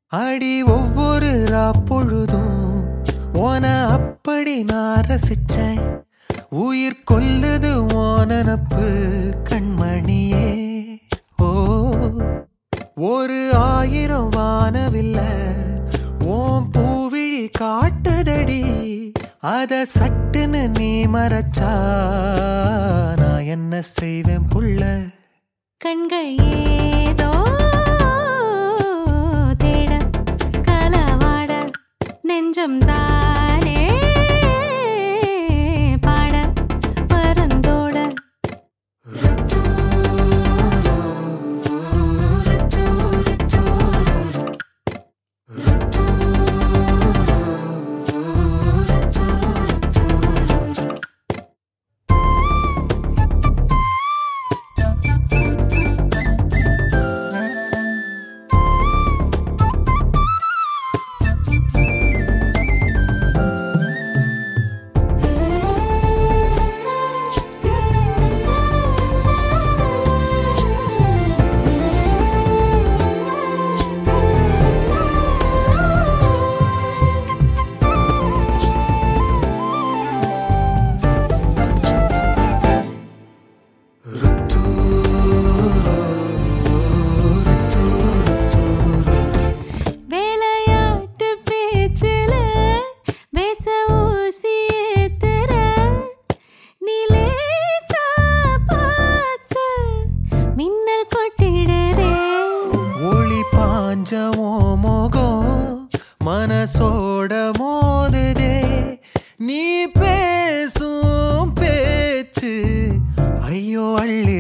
அடி ஒவ்வொரு பொழுதும் ஓன அப்படி நான் ரசிச்சேன் உயிர் கொல்லுது ஓனனப்பு கண்மணியே ஓ ஒரு ஆயிரம் வானவில்ல ஓம் பூவிழி காட்டுதடி அத சட்டுன்னு நீ மறைச்சா நான் என்ன செய்வேன் புள்ள கண்கள் ஏதோ தேட கலவாட நெஞ்சம் தானே பாட பரந்தோட வேலையாட்டு பேச்சுல பேச ஊசி ஏத்துற நிலேசா பார்க்க மின்னல் கொட்டிடுதே ஒளி பாஞ்சமோ மோகம் மனசோட மோதுதே நீ பேசும் பேச்சு ஐயோ அள்ளி